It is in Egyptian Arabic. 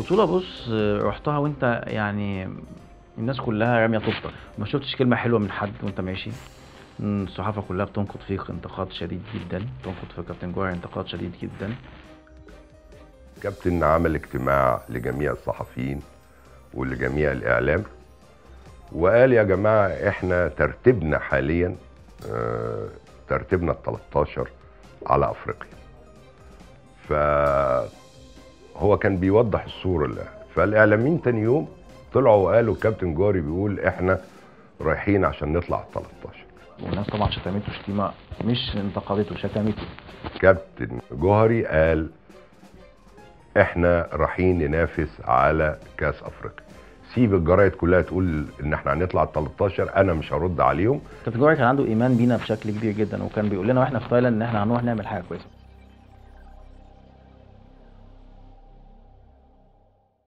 البطولة بص رحتها وانت يعني الناس كلها رامية طوبة ما شفتش كلمة حلوة من حد وانت ماشي مم، الصحافة كلها بتنقد فيك انتقاد شديد جدا تنقد في كابتن جوهر انتقاد شديد جدا كابتن عمل اجتماع لجميع الصحفيين ولجميع الاعلام وقال يا جماعه احنا ترتيبنا حاليا آه، ترتيبنا ال 13 على افريقيا فهو كان بيوضح الصوره اللي فالاعلاميين تاني يوم طلعوا وقالوا كابتن جوري بيقول احنا رايحين عشان نطلع ال 13 والناس طبعا شتمته شتيمة مش انتقدته شتمته كابتن جوهري قال احنا رايحين ننافس على كاس افريقيا سيب الجرايد كلها تقول ان احنا هنطلع ال 13 انا مش هرد عليهم كابتن جوهر كان عنده ايمان بينا بشكل كبير جدا وكان بيقول لنا واحنا في تايلاند ان احنا هنروح نعمل حاجة كويسة